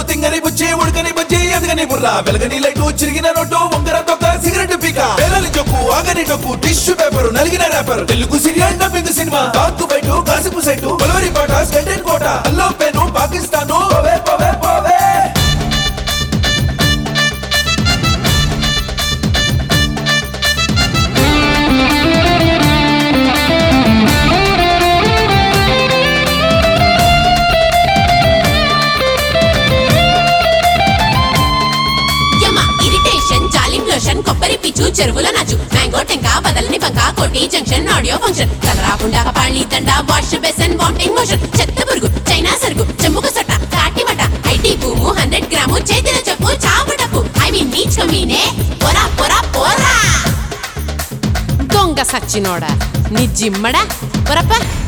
తింగని బుచ్చి ఉడకని బుజ్జి ఎదగని బుర్ర వెలగని లైటు చిరిగిన నోటు ఉంగర తొక్క సిగరెట్ పీక పేలని చొక్కు ఆగని డొక్కు టిష్యూ పేపర్ నలిగిన wrapper Telugu serial dubbing cinema తాకు బయట కాసిపు సైటు కొలవరి పాట స్టెండెడ్ కోట అల్లో పెను పాకిస్తాను పోవే పోవే పోవే యమ ఇరిటేషన్ జాలిం లోషన్ కొబ్బరి పిచ్చు చెరువుల నాచు మ్యాంగో టెంక బదలని బంక కోటి జంక్షన్ ఆడియో ఫంక్షన్ కలరాకుండా పాళి దండ వాష్ బెసన్ వామిటింగ్ మోషన్ చెత్త పురుగు చైనా సరుకు చెమ్ముకు సొట్ట కాటి మట ఐటీ భూము హండ్రెడ్ గ్రాము చేతిన చెప్పు చాపు డప్పు ఐ మీన్ నీచ్ కమీనే పొరా పొరా పోరా దొంగ సచ్చినోడా నీ జిమ్మడా పొరప్ప